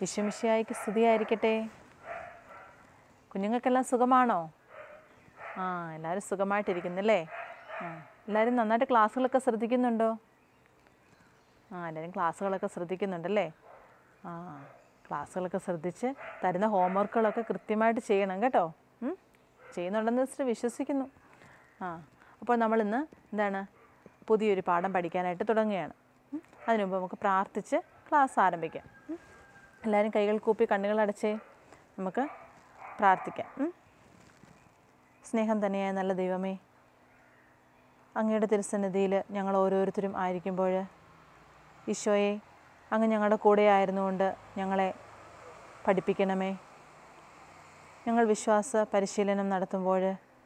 വിശ്വമിശയായിക്ക് സ്തുതിയായിരിക്കട്ടെ കുഞ്ഞുങ്ങൾക്കെല്ലാം സുഖമാണോ ആ എല്ലാവരും സുഖമായിട്ടിരിക്കുന്നല്ലേ ആ എല്ലാവരും നന്നായിട്ട് ക്ലാസ്സുകളൊക്കെ ശ്രദ്ധിക്കുന്നുണ്ടോ ആ എല്ലാവരും ക്ലാസ്സുകളൊക്കെ ശ്രദ്ധിക്കുന്നുണ്ടല്ലേ ആ ക്ലാസ്സുകളൊക്കെ ശ്രദ്ധിച്ച് തരുന്ന ഹോംവർക്കുകളൊക്കെ കൃത്യമായിട്ട് ചെയ്യണം കേട്ടോ ഉം? ചെയ്യുന്നുണ്ടെന്ന് വെച്ചിട്ട് വിശ്വസിക്കുന്നു ആ അപ്പോൾ നമ്മളിന്ന് എന്താണ് പുതിയൊരു പാഠം പഠിക്കാനായിട്ട് തുടങ്ങുകയാണ് ഉം? അതിനു മുമ്പ് നമുക്ക് പ്രാർത്ഥിച്ച് ക്ലാസ് ആരംഭിക്കാം ഉം? എല്ലാവരും കൈകൾ കൂപ്പി കണ്ണുകൾ അടച്ചേ നമുക്ക് പ്രാർത്ഥിക്കാം ഉം? സ്നേഹം തന്നെയായ നല്ല ദൈവമേ അങ്ങയുടെ തിരുസന്നിധിയിൽ ഞങ്ങൾ ഓരോരുത്തരും ആയിരിക്കുമ്പോൾ ഈശോയെ അങ്ങ് ഞങ്ങളുടെ കൂടെ ആയിരുന്നുകൊണ്ട് ഞങ്ങളെ പഠിപ്പിക്കണമേ ഞങ്ങൾ വിശ്വാസ പരിശീലനം നടത്തുമ്പോൾ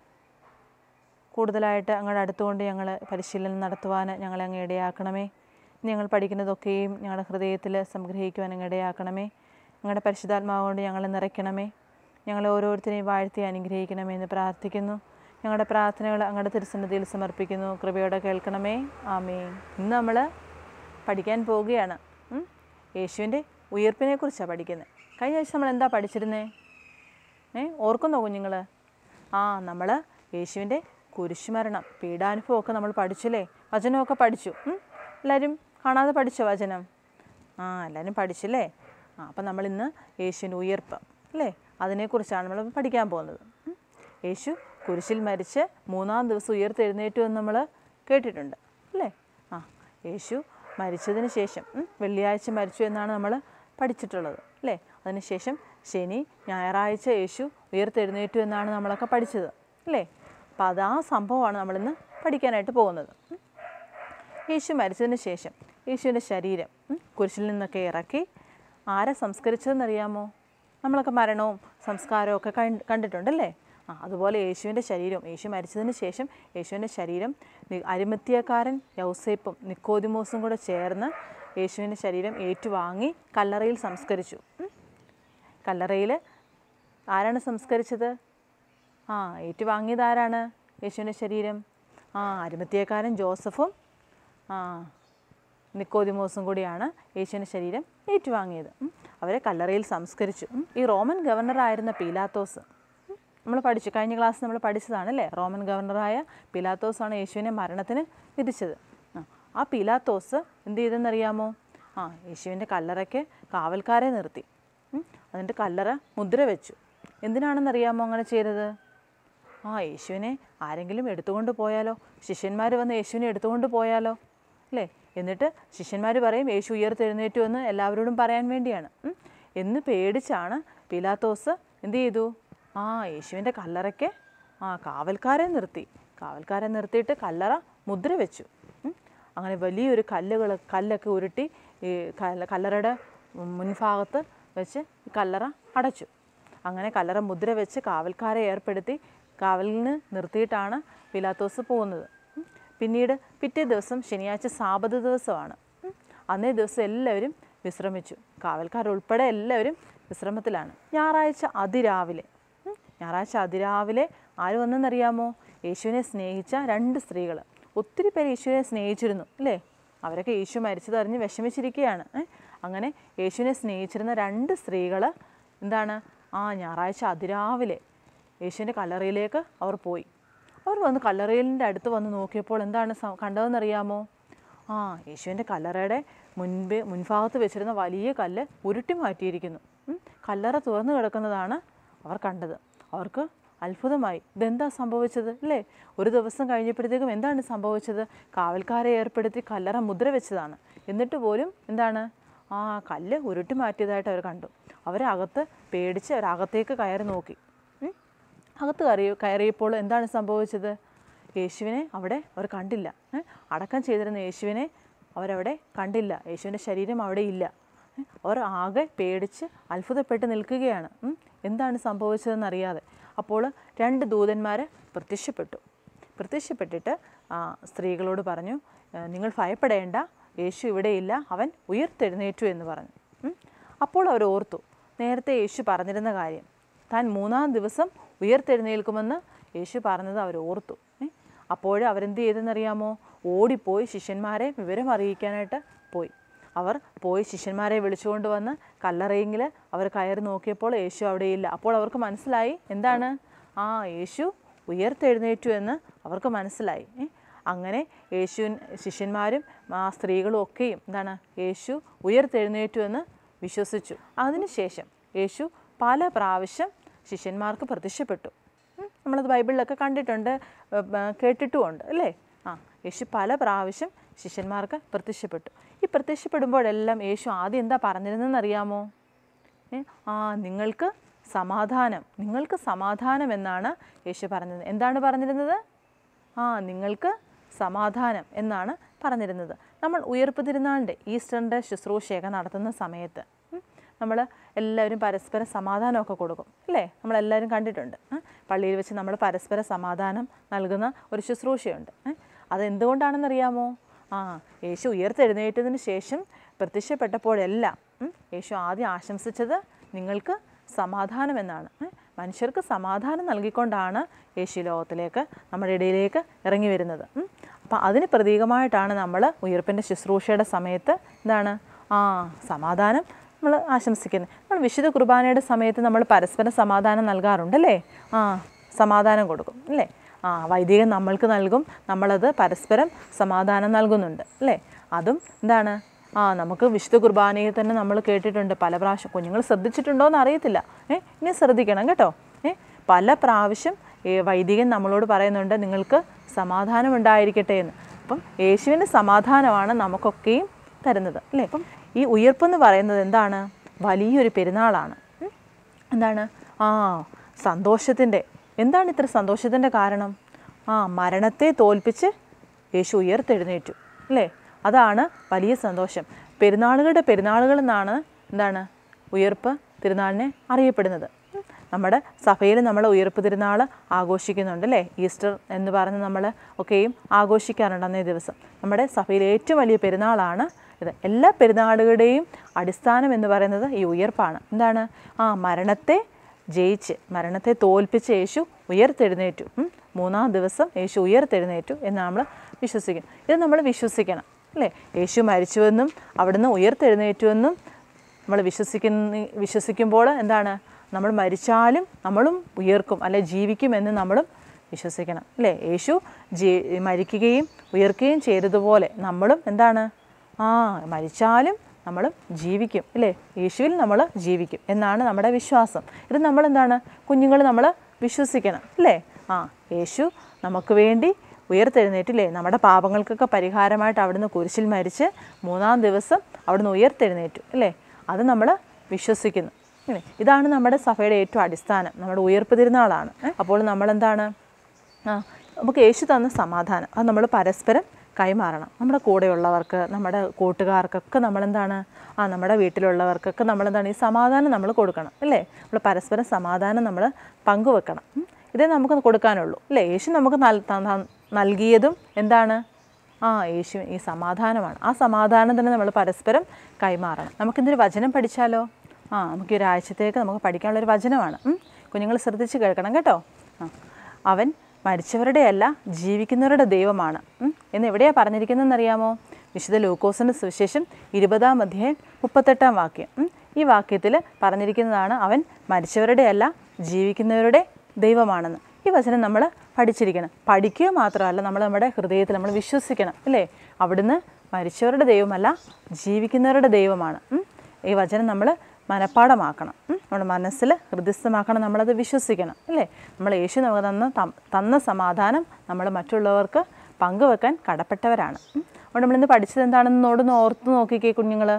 കൂടുതലായിട്ട് അങ്ങയുടെ അടുത്തുകൊണ്ട് ഞങ്ങൾ പരിശീലനം നടത്തുവാൻ ഞങ്ങളെ അങ്ങ് ഇടയാക്കണമേ ഞങ്ങൾ പഠിക്കുന്നതൊക്കെയും ഞങ്ങളുടെ ഹൃദയത്തിൽ സംഗ്രഹിക്കുവാൻ അങ്ങ് ഇടയാക്കണമേ ഞങ്ങളുടെ പരിശുദ്ധാത്മാവ് കൊണ്ട് ഞങ്ങളെ നിറയ്ക്കണമേ ഞങ്ങളെ ഓരോരുത്തരെയും വാഴ്ത്തി അനുഗ്രഹിക്കണമേ എന്ന് പ്രാർത്ഥിക്കുന്നു ഞങ്ങളുടെ പ്രാർത്ഥനകൾ അങ്ങയുടെ തിരുസന്നിധിയിൽ സമർപ്പിക്കുന്നു കൃപയോടെ കേൾക്കണമേ ആമേ ഇന്ന് നമ്മൾ പഠിക്കാൻ പോവുകയാണ് ഉം? യേശുവിൻ്റെ ഉയർപ്പിനെ കുറിച്ചാണ് പഠിക്കുന്നത് കഴിഞ്ഞ ആഴ്ച നമ്മൾ എന്താ പഠിച്ചിരുന്നേ ഏ ഓർക്കുന്നോ കുഞ്ഞുങ്ങൾ ആ നമ്മൾ യേശുവിൻ്റെ കുരിശുമരണം പീഡാനുഭവമൊക്കെ നമ്മൾ പഠിച്ചില്ലേ വചനമൊക്കെ പഠിച്ചു ഉം? എല്ലാവരും കാണാതെ പഠിച്ചോ വചനം ആ എല്ലാവരും പഠിച്ചില്ലേ ആ അപ്പം നമ്മളിന്ന് യേശുവിൻ്റെ ഉയർപ്പ് അല്ലേ അതിനെക്കുറിച്ചാണ് നമ്മൾ പഠിക്കാൻ പോകുന്നത് ഉം? യേശു കുരിശിൽ മരിച്ച് മൂന്നാം ദിവസം ഉയർത്തെഴുന്നേറ്റു എന്ന് നമ്മൾ കേട്ടിട്ടുണ്ട് അല്ലേ ആ യേശു മരിച്ചതിന് ശേഷം ഉം, വെള്ളിയാഴ്ച മരിച്ചു എന്നാണ് നമ്മൾ പഠിച്ചിട്ടുള്ളത് അല്ലേ അതിനുശേഷം ശനി ഞായറാഴ്ച യേശു ഉയർത്തെഴുന്നേറ്റു എന്നാണ് നമ്മളൊക്കെ പഠിച്ചത് അല്ലേ അപ്പം അത് ആ സംഭവമാണ് നമ്മളിന്ന് പഠിക്കാനായിട്ട് പോകുന്നത് ഉം. യേശു മരിച്ചതിന് ശേഷം യേശുവിൻ്റെ ശരീരം ഉം, കുരിശിൽ നിന്നൊക്കെ ഇറക്കി ആരെ സംസ്കരിച്ചതെന്നറിയാമോ നമ്മളൊക്കെ മരണവും സംസ്കാരവും ഒക്കെ കണ്ട് കണ്ടിട്ടുണ്ടല്ലേ ആ അതുപോലെ യേശുവിൻ്റെ ശരീരം യേശു മരിച്ചതിന് ശേഷം യേശുവിൻ്റെ ശരീരം നി- അരിമത്തിയക്കാരൻ യൗസേപ്പും നിക്കോദിമോസും കൂടെ ചേർന്ന് യേശുവിൻ്റെ ശരീരം ഏറ്റുവാങ്ങി കല്ലറയിൽ സംസ്കരിച്ചു ഉം. കല്ലറയിൽ ആരാണ് സംസ്കരിച്ചത് ആ ഏറ്റുവാങ്ങിയത് ആരാണ് യേശുവിൻ്റെ ശരീരം ആ അരിമത്തിയക്കാരൻ ജോസഫും ആ നിക്കോദിമോസും കൂടിയാണ് യേശുവിൻ്റെ ശരീരം ഏറ്റുവാങ്ങിയത് ഉം. അവരെ കല്ലറയിൽ സംസ്കരിച്ചു ഉം. ഈ റോമൻ ഗവർണറായിരുന്ന പീലാത്തോസ് നമ്മൾ പഠിച്ചു കഴിഞ്ഞ ക്ലാസ് നമ്മൾ പഠിച്ചതാണല്ലേ റോമൻ ഗവർണറായ പീലാത്തോസാണ് യേശുവിനെ മരണത്തിന് വിധിച്ചത് ആ, ആ പീലാത്തോസ് എന്ത് ചെയ്തെന്നറിയാമോ ആ യേശുവിൻ്റെ കല്ലറയ്ക്ക് കാവൽക്കാരെ നിർത്തി ഉം. എന്നിട്ട് കല്ലറ മുദ്ര വെച്ചു എന്തിനാണെന്നറിയാമോ അങ്ങനെ ചെയ്തത് ആ യേശുവിനെ ആരെങ്കിലും എടുത്തുകൊണ്ട് പോയാലോ ശിഷ്യന്മാർ വന്ന് യേശുവിനെ എടുത്തുകൊണ്ട് പോയാലോ അല്ലേ എന്നിട്ട് ശിഷ്യന്മാർ പറയും യേശു ഉയർത്തെഴുന്നേറ്റു എന്ന് എല്ലാവരോടും പറയാൻ വേണ്ടിയാണ് ഉം. എന്ന് പേടിച്ചാണ് പിലാത്തോസ് എന്ത് ചെയ്തു ആ യേശുവിൻ്റെ കല്ലറയ്ക്ക് ആ കാവൽക്കാരെ നിർത്തി കാവൽക്കാരെ നിർത്തിയിട്ട് കല്ലറ മുദ്ര വെച്ചു ഉം. അങ്ങനെ വലിയൊരു കല്ലുകൾ കല്ലൊക്കെ ഉരുട്ടി ഈ കല്ല കല്ലറയുടെ മുൻഭാഗത്ത് വെച്ച് ഈ കല്ലറ അടച്ചു അങ്ങനെ കല്ലറ മുദ്ര വെച്ച് കാവൽക്കാരെ ഏർപ്പെടുത്തി കാവലിന് നിർത്തിയിട്ടാണ് പിലാത്തോസ് പോകുന്നത് ഉം. പിന്നീട് പിറ്റേ ദിവസം ശനിയാഴ്ച സാപത് ദിവസമാണ് ഉം. അന്നേ ദിവസം എല്ലാവരും വിശ്രമിച്ചു കാവൽക്കാരുൾപ്പെടെ എല്ലാവരും വിശ്രമത്തിലാണ് ഞായറാഴ്ച അതിരാവിലെ ഉം. ഞായറാഴ്ച അതിരാവിലെ ആര് വന്നെന്നറിയാമോ യേശുവിനെ സ്നേഹിച്ച രണ്ട് സ്ത്രീകൾ ഒത്തിരി പേര് യേശുവിനെ സ്നേഹിച്ചിരുന്നു അല്ലേ അവരൊക്കെ യേശു മരിച്ചതറിഞ്ഞ് വിഷമിച്ചിരിക്കുകയാണ് ഏ? അങ്ങനെ യേശുവിനെ സ്നേഹിച്ചിരുന്ന രണ്ട് സ്ത്രീകൾ എന്താണ് ആ ഞായറാഴ്ച അതിരാവിലെ യേശുവിൻ്റെ കല്ലറയിലേക്ക് അവർ പോയി അവർ വന്ന് കല്ലറയിലിൻ്റെ അടുത്ത് വന്ന് നോക്കിയപ്പോൾ എന്താണ് സ- കണ്ടതെന്നറിയാമോ ആ യേശുവിൻ്റെ കല്ലറയുടെ മുൻപ് മുൻഭാഗത്ത് വെച്ചിരുന്ന വലിയ കല്ല് ഉരുട്ടി മാറ്റിയിരിക്കുന്നു ഉം. കല്ലറ തുറന്നു കിടക്കുന്നതാണ് അവർ കണ്ടത് അവർക്ക് അത്ഭുതമായി ഇതെന്താ സംഭവിച്ചത് അല്ലേ ഒരു ദിവസം കഴിഞ്ഞപ്പോഴത്തേക്കും എന്താണ് സംഭവിച്ചത് കാവൽക്കാരെ ഏർപ്പെടുത്തി കല്ലറ മുദ്ര വെച്ചതാണ് എന്നിട്ട് പോലും എന്താണ് ആ കല്ല് ഉരുട്ടി മാറ്റിയതായിട്ട് അവർ കണ്ടു അവരകത്ത് പേടിച്ച് അവരകത്തേക്ക് കയറി നോക്കി ഉം. അകത്ത് കയറി കയറിയപ്പോൾ എന്താണ് സംഭവിച്ചത് യേശുവിനെ അവിടെ അവർ കണ്ടില്ല ഏ? അടക്കം ചെയ്തിരുന്ന യേശുവിനെ അവരവിടെ കണ്ടില്ല യേശുവിൻ്റെ ശരീരം അവിടെ ഇല്ല ഏ? അവർ ആകെ പേടിച്ച് അത്ഭുതപ്പെട്ട് നിൽക്കുകയാണ് ഉം. എന്താണ് സംഭവിച്ചതെന്ന് അറിയാതെ അപ്പോൾ രണ്ട് ദൂതന്മാർ പ്രത്യക്ഷപ്പെട്ടു പ്രത്യക്ഷപ്പെട്ടിട്ട് ആ, സ്ത്രീകളോട് പറഞ്ഞു "ഏ, നിങ്ങൾ ഭയപ്പെടേണ്ട യേശു ഇവിടെയില്ല അവൻ ഉയർത്തെഴുന്നേറ്റു എന്ന് പറഞ്ഞു ഉം. അപ്പോൾ അവർ ഓർത്തു നേരത്തെ യേശു പറഞ്ഞിരുന്ന കാര്യം താൻ മൂന്നാം ദിവസം ഉയർത്തെഴുന്നേൽക്കുമെന്ന് യേശു പറഞ്ഞത് അവർ ഓർത്തു ഏ? അപ്പോൾ അവരെന്ത് ചെയ്തെന്നറിയാമോ ഓടിപ്പോയി ശിഷ്യന്മാരെ വിവരം അറിയിക്കാനായിട്ട് പോയി അവർ പോയി ശിഷ്യന്മാരെ വിളിച്ചുകൊണ്ട് വന്ന് കല്ലറയെങ്കിൽ അവർ കയറി നോക്കിയപ്പോൾ യേശു അവിടെയില്ല അപ്പോൾ അവർക്ക് മനസ്സിലായി എന്താണ് ആ യേശു ഉയർത്തെഴുന്നേറ്റു എന്ന് അവർക്ക് മനസ്സിലായി ഏ? അങ്ങനെ യേശു ശിഷ്യന്മാരും ആ സ്ത്രീകളും ഒക്കെയും എന്താണ് യേശു ഉയർത്തെഴുന്നേറ്റു എന്ന് വിശ്വസിച്ചു അതിനുശേഷം യേശു പല പ്രാവശ്യം ശിഷ്യന്മാർക്ക് പ്രത്യക്ഷപ്പെട്ടു ഉം, നമ്മളത് ബൈബിളിലൊക്കെ കണ്ടിട്ടുണ്ട് ഏ, ബ- കേട്ടിട്ടുമുണ്ട് അല്ലേ ആ യേശു പല പ്രാവശ്യം ശിഷ്യന്മാർക്ക് പ്രത്യക്ഷപ്പെട്ടു ഈ പ്രത്യക്ഷപ്പെടുമ്പോഴെല്ലാം യേശു ആദ്യം എന്താ പറഞ്ഞിരുന്നതെന്ന് അറിയാമോ ഏ, ആ നിങ്ങൾക്ക് സമാധാനം നിങ്ങൾക്ക് സമാധാനം എന്നാണ് യേശു പറഞ്ഞത് എന്താണ് പറഞ്ഞിരുന്നത് ആ നിങ്ങൾക്ക് സമാധാനം എന്നാണ് പറഞ്ഞിരുന്നത് നമ്മൾ ഉയർപ്പ് തിരുനാളിൻ്റെ ഈസ്റ്ററിൻ്റെ ശുശ്രൂഷയൊക്കെ നടത്തുന്ന സമയത്ത് നമ്മൾ എല്ലാവരും പരസ്പരം സമാധാനമൊക്കെ കൊടുക്കും അല്ലേ നമ്മളെല്ലാവരും കണ്ടിട്ടുണ്ട് ഏ? പള്ളിയിൽ വെച്ച് നമ്മൾ പരസ്പര സമാധാനം നൽകുന്ന ഒരു ശുശ്രൂഷയുണ്ട് ഏ? അതെന്തുകൊണ്ടാണെന്നറിയാമോ ആ യേശു ഉയർത്തെഴുന്നേറ്റതിന് ശേഷം പ്രത്യക്ഷപ്പെട്ടപ്പോഴെല്ലാം ഉം, യേശു ആദ്യം ആശംസിച്ചത് നിങ്ങൾക്ക് സമാധാനം എന്നാണ് ഏ? മനുഷ്യർക്ക് സമാധാനം നൽകിക്കൊണ്ടാണ് യേശു ഈ ലോകത്തിലേക്ക് നമ്മുടെ ഇടയിലേക്ക് ഇറങ്ങി വരുന്നത് അപ്പം അതിന് പ്രതീകമായിട്ടാണ് നമ്മൾ ഉയർപ്പിൻ്റെ ശുശ്രൂഷയുടെ സമയത്ത് എന്താണ് ആ സമാധാനം നമ്മൾ ആശംസിക്കുന്നത് നമ്മൾ വിശുദ്ധ കുർബാനയുടെ സമയത്ത് നമ്മൾ പരസ്പരം സമാധാനം നൽകാറുണ്ടല്ലേ ആ സമാധാനം കൊടുക്കും അല്ലേ ആ വൈദികൻ നമ്മൾക്ക് നൽകും നമ്മളത് പരസ്പരം സമാധാനം നൽകുന്നുണ്ട് അല്ലേ അതും എന്താണ് ആ നമുക്ക് വിശുദ്ധ കുർബാനയിൽ തന്നെ നമ്മൾ കേട്ടിട്ടുണ്ട് പല പ്രാവശ്യം കുഞ്ഞുങ്ങൾ ശ്രദ്ധിച്ചിട്ടുണ്ടോ എന്ന് അറിയത്തില്ല ഏ ഇനി ശ്രദ്ധിക്കണം കേട്ടോ ഏ പല പ്രാവശ്യം ഏ, വൈദികൻ നമ്മളോട് പറയുന്നുണ്ട് നിങ്ങൾക്ക് സമാധാനം ഉണ്ടായിരിക്കട്ടെ എന്ന് അപ്പം യേശുവിൻ്റെ സമാധാനമാണ് നമുക്കൊക്കെയും തരുന്നത് അല്ലേ അപ്പം ഈ ഉയർപ്പെന്ന് പറയുന്നത് എന്താണ് വലിയൊരു പെരുന്നാളാണ് ഉം. എന്താണ് ആ സന്തോഷത്തിൻ്റെ എന്താണ് ഇത്ര സന്തോഷത്തിൻ്റെ കാരണം ആ മരണത്തെ തോൽപ്പിച്ച് യേശു ഉയർത്തെഴുന്നേറ്റു അല്ലേ അതാണ് വലിയ സന്തോഷം പെരുന്നാളുകളുടെ പെരുന്നാളുകൾ എന്നാണ് എന്താണ് ഉയർപ്പ് തിരുനാളിനെ അറിയപ്പെടുന്നത് ഉം. നമ്മുടെ സഭയിൽ നമ്മൾ ഉയർപ്പ് തിരുനാൾ ആഘോഷിക്കുന്നുണ്ട് അല്ലേ ഈസ്റ്റർ എന്ന് പറഞ്ഞ് നമ്മൾ ഒക്കെയും ആഘോഷിക്കാറുണ്ട് അന്നേ ദിവസം നമ്മുടെ സഭയിലെ ഏറ്റവും വലിയ പെരുന്നാളാണ് ഇത് എല്ലാ പെരുന്നാളുകളുടെയും അടിസ്ഥാനം എന്ന് പറയുന്നത് ഈ ഉയർപ്പാണ് എന്താണ് ആ മരണത്തെ ജയിച്ച് മരണത്തെ തോൽപ്പിച്ച് യേശു ഉയർത്തെഴുന്നേറ്റു ഉം. മൂന്നാം ദിവസം യേശു ഉയർത്തെഴുന്നേറ്റു എന്ന് നമ്മൾ വിശ്വസിക്കും ഇത് നമ്മൾ വിശ്വസിക്കണം അല്ലേ യേശു മരിച്ചുവെന്നും അവിടുന്ന് ഉയർത്തെഴുന്നേറ്റുവെന്നും നമ്മൾ വിശ്വസിക്കുന്ന വിശ്വസിക്കുമ്പോൾ എന്താണ് നമ്മൾ മരിച്ചാലും നമ്മളും ഉയർക്കും അല്ലെ ജീവിക്കും എന്ന് നമ്മളും വിശ്വസിക്കണം അല്ലേ യേശു ജീ മരിക്കുകയും ഉയർക്കുകയും ചെയ്തതുപോലെ നമ്മളും എന്താണ് ആ മരിച്ചാലും നമ്മളും ജീവിക്കും അല്ലേ യേശുവിൽ നമ്മൾ ജീവിക്കും എന്നാണ് നമ്മുടെ വിശ്വാസം ഇത് നമ്മൾ എന്താണ് കുഞ്ഞുങ്ങൾ നമ്മൾ വിശ്വസിക്കണം അല്ലേ ആ യേശു നമുക്ക് വേണ്ടി ഉയർത്തെഴുന്നേറ്റില്ലേ നമ്മുടെ പാപങ്ങൾക്കൊക്കെ പരിഹാരമായിട്ട് അവിടുന്ന് കുരിശിൽ മരിച്ച് മൂന്നാം ദിവസം അവിടുന്ന് ഉയർത്തെഴുന്നേറ്റു അല്ലേ അത് നമ്മൾ വിശ്വസിക്കുന്നു അല്ലേ ഇതാണ് നമ്മുടെ സഭയുടെ ഏറ്റവും അടിസ്ഥാനം നമ്മുടെ ഉയർപ്പ് തിരുനാളാണ് ഏ? അപ്പോൾ നമ്മളെന്താണ് ആ നമുക്ക് യേശു തന്ന സമാധാനം അത് നമ്മൾ പരസ്പരം കൈമാറണം നമ്മുടെ കൂടെയുള്ളവർക്ക് നമ്മുടെ കൂട്ടുകാർക്കൊക്കെ നമ്മളെന്താണ് ആ നമ്മുടെ വീട്ടിലുള്ളവർക്കൊക്കെ നമ്മളെന്താണ് ഈ സമാധാനം നമ്മൾ കൊടുക്കണം അല്ലേ നമ്മൾ പരസ്പരം സമാധാനം നമ്മൾ പങ്കുവെക്കണം ഉം. ഇതേ നമുക്ക് കൊടുക്കാനുള്ളൂ അല്ലേ യേശു നമുക്ക് നൽ- ത- ത- നൽകിയതും എന്താണ് ആ യേശു ഈ സമാധാനമാണ് ആ സമാധാനം തന്നെ നമ്മൾ പരസ്പരം കൈമാറണം നമുക്കിന്നൊരു വചനം പഠിച്ചാലോ ആ നമുക്ക് ഈ ഒരാഴ്ചത്തേക്ക് നമുക്ക് പഠിക്കാനുള്ളൊരു വചനമാണ് കുഞ്ഞുങ്ങൾ ശ്രദ്ധിച്ച് കേൾക്കണം കേട്ടോ ആ അവൻ മരിച്ചവരുടെയല്ല ജീവിക്കുന്നവരുടെ ദൈവമാണ് ഉം. എന്ന് എവിടെയാണ് പറഞ്ഞിരിക്കുന്നതെന്ന് അറിയാമോ വിശുദ്ധ ലൂക്കോസിൻ്റെ സുവിശേഷം ഇരുപതാം അധ്യായം മുപ്പത്തെട്ടാം വാക്യം ഉം. ഈ വാക്യത്തിൽ പറഞ്ഞിരിക്കുന്നതാണ് അവൻ മരിച്ചവരുടെയല്ല ജീവിക്കുന്നവരുടെ ദൈവമാണെന്ന് ഈ വചനം നമ്മൾ പഠിച്ചിരിക്കണം പഠിക്കുക മാത്രമല്ല നമ്മൾ നമ്മുടെ ഹൃദയത്തിൽ നമ്മൾ വിശ്വസിക്കണം അല്ലേ അവിടുന്ന് മരിച്ചവരുടെ ദൈവമല്ല ജീവിക്കുന്നവരുടെ ദൈവമാണ് ഉം. ഈ വചനം നമ്മൾ മനഃപ്പാടമാക്കണം ഉം. നമ്മുടെ മനസ്സിൽ ഹൃദയസ്ഥമാക്കണം നമ്മളത് വിശ്വസിക്കണം അല്ലേ നമ്മൾ യേശു നമുക്ക് തന്ന തം- തന്ന സമാധാനം നമ്മൾ മറ്റുള്ളവർക്ക് പങ്കുവെക്കാൻ കടപ്പെട്ടവരാണ് ഉം. അതുകൊണ്ട് നമ്മളിന്ന് പഠിച്ചത് എന്താണെന്ന് നോടൊന്ന് ഓർത്ത് നോക്കിക്കേ കുഞ്ഞുങ്ങൾ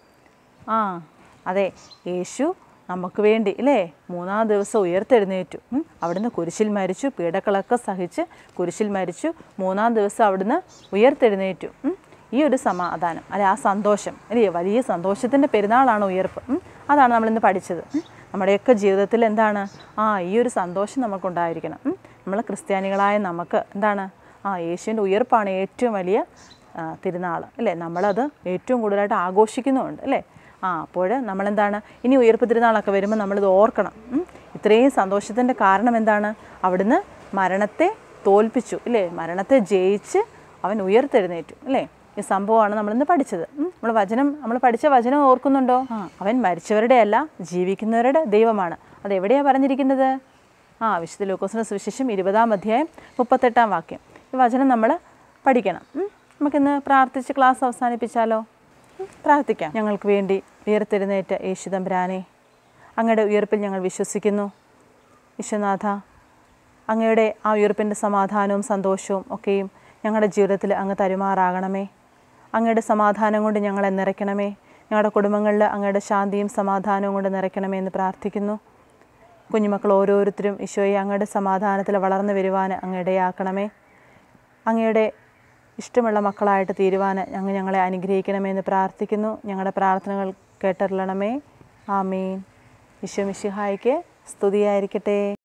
ആ അതെ യേശു നമുക്ക് വേണ്ടി അല്ലേ മൂന്നാം ദിവസം ഉയർത്തെഴുന്നേറ്റു ഉം. അവിടുന്ന് കുരിശിൽ മരിച്ചു പീഡകളൊക്കെ സഹിച്ച് കുരിശിൽ മരിച്ചു മൂന്നാം ദിവസം അവിടുന്ന് ഉയർത്തെഴുന്നേറ്റു ഉം. ഈ ഒരു സമാധാനം അല്ലെ ആ സന്തോഷം അല്ലേ വലിയ സന്തോഷത്തിൻ്റെ പെരുന്നാളാണ് ഉയർപ്പ് ഉം. അതാണ് നമ്മളിന്ന് പഠിച്ചത് ഉം. നമ്മുടെയൊക്കെ ജീവിതത്തിൽ എന്താണ് ആ ഈ ഒരു സന്തോഷം നമുക്കുണ്ടായിരിക്കണം ഉം. നമ്മൾ ക്രിസ്ത്യാനികളായ നമുക്ക് എന്താണ് ആ യേശുവിൻ്റെ ഉയർപ്പാണ് ഏറ്റവും വലിയ ആ, തിരുനാൾ അല്ലേ നമ്മളത് ഏറ്റവും കൂടുതലായിട്ട് ആഘോഷിക്കുന്നുമുണ്ട് അല്ലേ ആ അപ്പോൾ നമ്മളെന്താണ് ഇനി ഉയർപ്പ് തിരുനാളൊക്കെ വരുമ്പോൾ നമ്മളിത് ഓർക്കണം ഉം. ഇത്രയും സന്തോഷത്തിൻ്റെ കാരണം എന്താണ് അവിടുന്ന് മരണത്തെ തോൽപ്പിച്ചു അല്ലേ മരണത്തെ ജയിച്ച് അവൻ ഉയർത്തെഴുന്നേറ്റു അല്ലേ ഈ സംഭവമാണ് നമ്മളിന്ന് പഠിച്ചത് നമ്മൾ വചനം നമ്മൾ പഠിച്ച വചനം ഓർക്കുന്നുണ്ടോ അവൻ മരിച്ചവരുടെ അല്ല ജീവിക്കുന്നവരുടെ ദൈവമാണ് അതെവിടെയാണ് പറഞ്ഞിരിക്കുന്നത് ആ വിശുദ്ധ ലൂക്കോസിൻ്റെ സുവിശേഷം ഇരുപതാം അധ്യായം മുപ്പത്തെട്ടാം വാക്യം ഈ വചനം നമ്മൾ പഠിക്കണം ഉം. നമുക്കിന്ന് പ്രാർത്ഥിച്ച് ക്ലാസ് അവസാനിപ്പിച്ചാലോ ഉം. പ്രാർത്ഥിക്കാം ഞങ്ങൾക്ക് വേണ്ടി ഉയർത്തെഴുന്നേറ്റ യേശുദമ്പരാനെ അങ്ങയുടെ ഉയർപ്പിൽ ഞങ്ങൾ വിശ്വസിക്കുന്നു വിശ്വനാഥ അങ്ങയുടെ ആ ഉയർപ്പിൻ്റെ സമാധാനവും സന്തോഷവും ഒക്കെയും ഞങ്ങളുടെ ജീവിതത്തിൽ അങ്ങ് തരുമാറാകണമേ അങ്ങയുടെ സമാധാനം കൊണ്ട് ഞങ്ങളെ നിറയ്ക്കണമേ ഞങ്ങളുടെ കുടുംബങ്ങളിൽ അങ്ങയുടെ ശാന്തിയും സമാധാനവും കൊണ്ട് നിറയ്ക്കണമേ എന്ന് പ്രാർത്ഥിക്കുന്നു കുഞ്ഞുമക്കൾ ഓരോരുത്തരും ഈശോയെ അങ്ങയുടെ സമാധാനത്തിൽ വളർന്നു വരുവാൻ അങ്ങ് ഇടയാക്കണമേ അങ്ങയുടെ ഇഷ്ടമുള്ള മക്കളായിട്ട് തീരുവാൻ അങ്ങ് ഞങ്ങളെ അനുഗ്രഹിക്കണമേ എന്ന് പ്രാർത്ഥിക്കുന്നു ഞങ്ങളുടെ പ്രാർത്ഥനകൾ കേട്ടറിയണമേ ആമീൻ ഈശോ മിശിഹായിക്ക് സ്തുതിയായിരിക്കട്ടെ